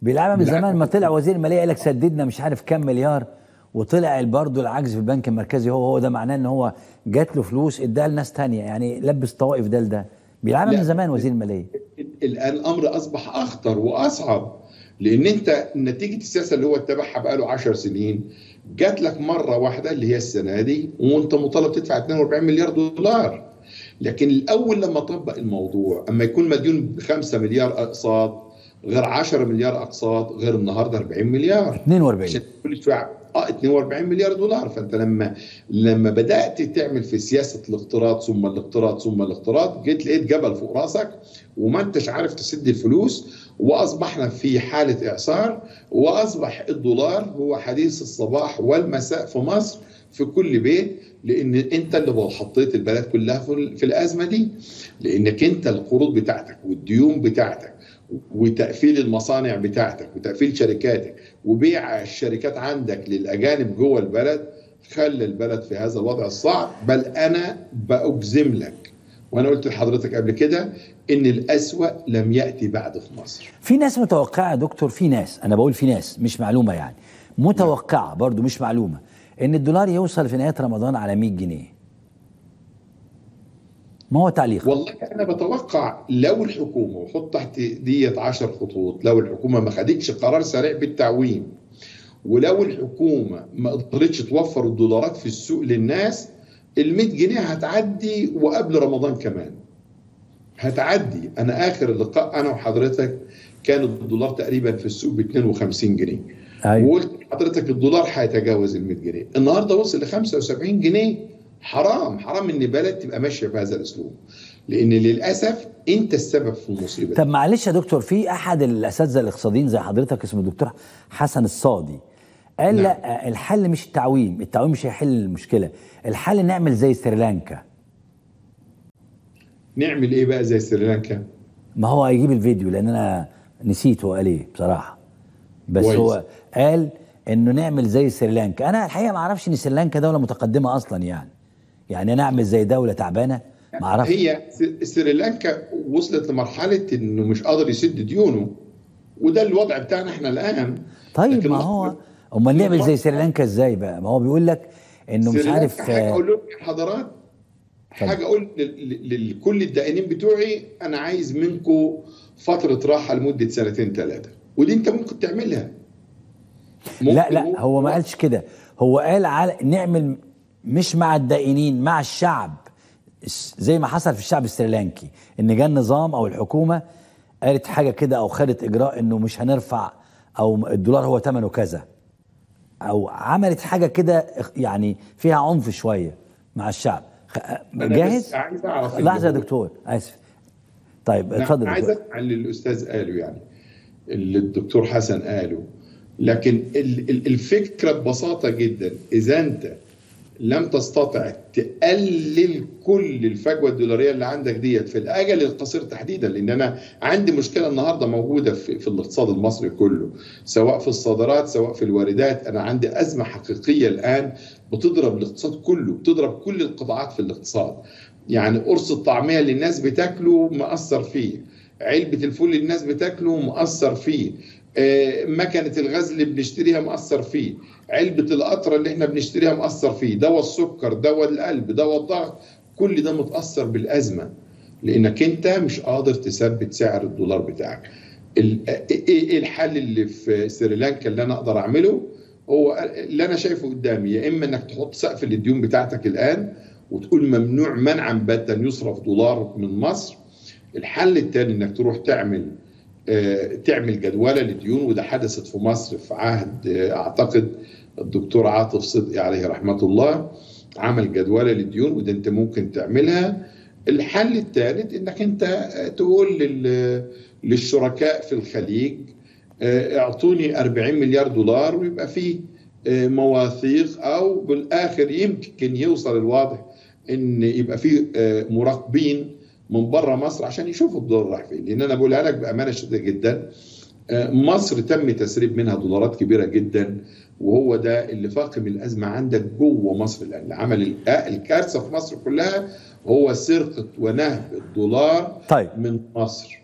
بيلعبها من لا. زمان ما طلع وزير الماليه قال لك سددنا مش عارف كام مليار وطلع برضه العجز في البنك المركزي هو هو ده معناه ان هو جات له فلوس اداها لناس تانية يعني لبس طوائف ده لده بيلعبها لا. من زمان وزير الماليه الان الامر اصبح اخطر واصعب لان انت نتيجه السياسه اللي هو اتبعها بقاله 10 سنين جات لك مره واحده اللي هي السنه دي وانت مطالب تدفع 42 مليار دولار لكن الاول لما طبق الموضوع اما يكون مديون ب 5 مليار اقساط غير 10 مليار اقساط غير النهارده 40 مليار 42 عشان كل شويه اه 42 مليار دولار فانت لما لما بدات تعمل في سياسه الاقتراض ثم الاقتراض ثم الاقتراض جيت لقيت جبل فوق راسك وما انتش عارف تسد الفلوس واصبحنا في حاله اعصار واصبح الدولار هو حديث الصباح والمساء في مصر في كل بيت لان انت اللي حطيت البلد كلها في في الازمه دي لانك انت القروض بتاعتك والديون بتاعتك وتقفيل المصانع بتاعتك وتقفيل شركاتك وبيع الشركات عندك للاجانب جوه البلد خلى البلد في هذا الوضع الصعب بل انا باجزم لك وانا قلت لحضرتك قبل كده ان الاسوا لم ياتي بعد في مصر في ناس متوقعه يا دكتور في ناس انا بقول في ناس مش معلومه يعني متوقعه برضو مش معلومه ان الدولار يوصل في نهايه رمضان على 100 جنيه ما هو تعليق والله انا بتوقع لو الحكومه وحط تحت ديت 10 خطوط لو الحكومه ما خدتش قرار سريع بالتعويم ولو الحكومه ما قدرتش توفر الدولارات في السوق للناس ال 100 جنيه هتعدي وقبل رمضان كمان هتعدي انا اخر اللقاء انا وحضرتك كان الدولار تقريبا في السوق ب 52 جنيه أيوة. وقلت لحضرتك الدولار هيتجاوز ال 100 جنيه النهارده وصل ل 75 جنيه حرام حرام ان بلد تبقى ماشيه بهذا الاسلوب لان للاسف انت السبب في المصيبه طب معلش يا دكتور في احد الاساتذه الاقتصاديين زي حضرتك اسمه الدكتور حسن الصادي قال نعم. لا الحل مش التعويم التعويم مش هيحل المشكله الحل نعمل زي سريلانكا نعمل ايه بقى زي سريلانكا ما هو هيجيب الفيديو لان انا نسيت هو قال ايه بصراحه بس كويس. هو قال انه نعمل زي سريلانكا انا الحقيقه ما اعرفش ان سريلانكا دوله متقدمه اصلا يعني يعني انا اعمل زي دوله تعبانه ما اعرفش هي س- سريلانكا وصلت لمرحله انه مش قادر يسد ديونه وده الوضع بتاعنا احنا الان طيب لكن ما مصر- هو امال نعمل زي مصر- سريلانكا ازاي بقى ما هو بيقول لك انه مش سريلانكا عارف حاجه آه، اقول لهم يا حضرات اتفضل. حاجه اقول لل- لل- لكل الدائنين بتوعي انا عايز منكم فتره راحه لمده سنتين ثلاثه ودي انت ممكن تعملها لا ممكن لا هو ما قالش كده هو قال على نعمل مش مع الدائنين مع الشعب الس- زي ما حصل في الشعب السريلانكي ان جه النظام او الحكومه قالت حاجه كده او خدت اجراء انه مش هنرفع او الدولار هو ثمنه كذا او عملت حاجه كده اخ- يعني فيها عنف شويه مع الشعب خ- أنا جاهز بس عايز اعرف لحظه يا اللي هو- دكتور اسف طيب نعم، اتفضل أنا عايز دكتور اسمع اللي الاستاذ قاله يعني اللي الدكتور حسن قاله لكن ال- ال- الفكره ببساطه جدا اذا انت لم تستطع تقلل كل الفجوه الدولاريه اللي عندك ديت في الاجل القصير تحديدا لان انا عندي مشكله النهارده موجوده في, في الاقتصاد المصري كله سواء في الصادرات سواء في الواردات انا عندي ازمه حقيقيه الان بتضرب الاقتصاد كله بتضرب كل القطاعات في الاقتصاد يعني قرص الطعميه اللي الناس بتاكله مأثر فيه علبه الفول اللي الناس بتاكله مأثر فيه آه، مكنه الغاز اللي بنشتريها مأثر فيه علبه القطره اللي احنا بنشتريها مأثر فيه دواء السكر دواء القلب دواء الضغط كل ده متأثر بالأزمة لأنك أنت مش قادر تثبت سعر الدولار بتاعك ال- إيه إيه الحل اللي في سريلانكا اللي أنا أقدر أعمله هو اللي أنا شايفه قدامي يا إما إنك تحط سقف للديون بتاعتك الآن وتقول ممنوع منعا باتا يصرف دولار من مصر الحل الثاني انك تروح تعمل آه، تعمل جدوله للديون وده حدثت في مصر في عهد آه، اعتقد الدكتور عاطف صدقي عليه رحمه الله عمل جدوله للديون وده انت ممكن تعملها الحل الثالث انك انت آه، تقول لل- للشركاء في الخليج آه، اعطوني 40 مليار دولار ويبقى فيه آه، مواثيق او بالاخر يمكن يوصل الوضع ان يبقى فيه آه، مراقبين من بره مصر عشان يشوفوا الدولار رايح فين لان انا بقولها لك بامانه شديده جدا آه، مصر تم تسريب منها دولارات كبيره جدا وهو ده اللي فاقم الازمه عندك جوه مصر الان اللي عمل ال- آه، الكارثه في مصر كلها هو سرقه ونهب الدولار طيب من مصر